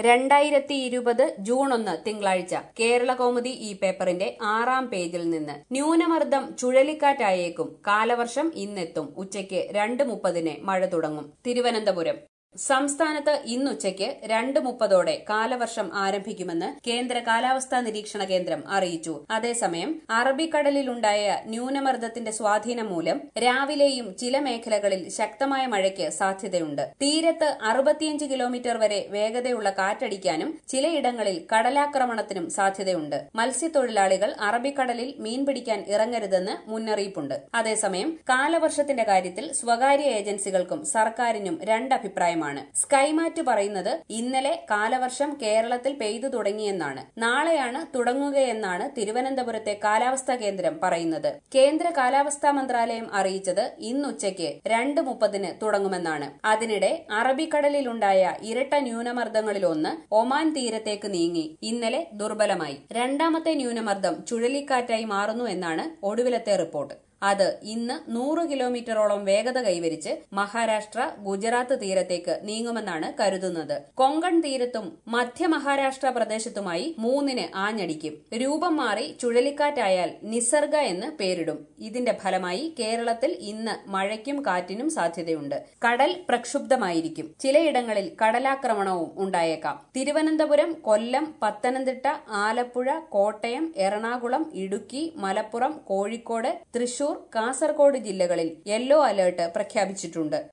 രണ്ടായിരത്തി ഇരുപത് ജൂൺ ഒന്ന് തിങ്കളാഴ്ച കേരള കൗമുദി ഈ പേപ്പറിന്റെ ആറാം പേജിൽ നിന്ന് ന്യൂനമർദ്ദം ചുഴലിക്കാറ്റായേക്കും കാലവർഷം ഇന്നെത്തും ഉച്ചയ്ക്ക് രണ്ട് മുപ്പതിന് മഴ തുടങ്ങും തിരുവനന്തപുരം സംസ്ഥാനത്ത് ഇന്നുച്ചയ്ക്ക് രണ്ട് മുപ്പതോടെ കാലവർഷം ആരംഭിക്കുമെന്ന് കേന്ദ്ര കാലാവസ്ഥാ നിരീക്ഷണ കേന്ദ്രം അറിയിച്ചു അതേസമയം അറബിക്കടലിലുണ്ടായ ന്യൂനമർദ്ദത്തിന്റെ സ്വാധീനം മൂലം രാവിലെയും ചില മേഖലകളിൽ ശക്തമായ മഴയ്ക്ക് സാധ്യതയുണ്ട് തീരത്ത് അറുപത്തിയഞ്ച് കിലോമീറ്റർ വരെ വേഗതയുള്ള കാറ്റടിക്കാനും ചിലയിടങ്ങളിൽ കടലാക്രമണത്തിനും സാധ്യതയുണ്ട് മത്സ്യത്തൊഴിലാളികൾ അറബിക്കടലിൽ മീൻ പിടിക്കാൻ ഇറങ്ങരുതെന്ന് മുന്നറിയിപ്പുണ്ട് അതേസമയം കാലവർഷത്തിന്റെ കാര്യത്തിൽ സ്വകാര്യ ഏജൻസികൾക്കും സർക്കാരിനും രണ്ടഭിപ്രായമാണ് സ്കൈമാറ്റ് പറയുന്നത് ഇന്നലെ കാലവർഷം കേരളത്തിൽ പെയ്തു തുടങ്ങിയെന്നാണ് നാളെയാണ് തുടങ്ങുകയെന്നാണ് തിരുവനന്തപുരത്തെ കാലാവസ്ഥാ കേന്ദ്രം പറയുന്നത് കേന്ദ്ര കാലാവസ്ഥാ മന്ത്രാലയം അറിയിച്ചത് ഇന്നുച്ചയ്ക്ക് രണ്ട് മുപ്പതിന് തുടങ്ങുമെന്നാണ് അതിനിടെ അറബിക്കടലിലുണ്ടായ ഇരട്ട ന്യൂനമർദ്ദങ്ങളിലൊന്ന് ഒമാൻ തീരത്തേക്ക് നീങ്ങി ഇന്നലെ ദുർബലമായി രണ്ടാമത്തെ ന്യൂനമർദ്ദം ചുഴലിക്കാറ്റായി മാറുന്നു എന്നാണ് ഒടുവിലത്തെ റിപ്പോർട്ട് അത് ഇന്ന് നൂറ് കിലോമീറ്ററോളം വേഗത കൈവരിച്ച് മഹാരാഷ്ട്ര ഗുജറാത്ത് തീരത്തേക്ക് നീങ്ങുമെന്നാണ് കരുതുന്നത് കൊങ്കൺ തീരത്തും മധ്യ മഹാരാഷ്ട്ര പ്രദേശത്തുമായി മൂന്നിന് ആഞ്ഞടിക്കും രൂപം മാറി ചുഴലിക്കാറ്റായാൽ നിസർഗ എന്ന് പേരിടും ഇതിന്റെ ഫലമായി കേരളത്തിൽ ഇന്ന് മഴയ്ക്കും കാറ്റിനും സാധ്യതയുണ്ട് കടൽ പ്രക്ഷുബ്ധമായിരിക്കും ചിലയിടങ്ങളിൽ കടലാക്രമണവും ഉണ്ടായേക്കാം തിരുവനന്തപുരം കൊല്ലം പത്തനംതിട്ട ആലപ്പുഴ കോട്ടയം എറണാകുളം ഇടുക്കി മലപ്പുറം കോഴിക്കോട് തൃശൂർ കാസർഗോഡ് ജില്ലകളിൽ യെല്ലോ അലർട്ട് പ്രഖ്യാപിച്ചിട്ടുണ്ട്